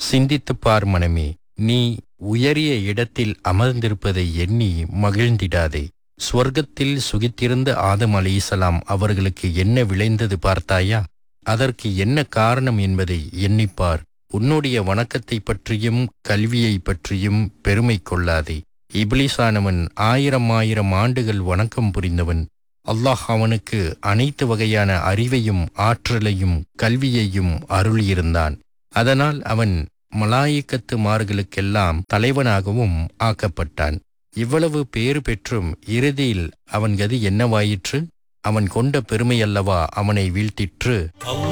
சிந்தித்துப் பார் மனமே நீ உயரிய இடத்தில் அமர்ந்திருப்பதை எண்ணி மகிழ்ந்திடாதே ஸ்வர்க்கத்தில் சுகித்திருந்த ஆதம் அலைசலாம் அவர்களுக்கு என்ன விளைந்தது பார்த்தாயா அதற்கு என்ன காரணம் என்பதை எண்ணிப்பார் உன்னுடைய வணக்கத்தைப் பற்றியும் கல்வியைப் பற்றியும் பெருமை கொள்ளாதே இப்லிஸானவன் ஆயிரம் ஆயிரம் ஆண்டுகள் வணக்கம் புரிந்தவன் அல்லாஹ் அவனுக்கு அனைத்து வகையான அறிவையும் ஆற்றலையும் கல்வியையும் அருளியிருந்தான் அதனால் அவன் மலாயிக்கத்துமார்களுக்கெல்லாம் தலைவனாகவும் ஆக்கப்பட்டான் இவ்வளவு பேறு பெற்றும் இறுதியில் அவன் கதி என்னவாயிற்று அவன் கொண்ட பெருமையல்லவா அவனை வீழ்த்திற்று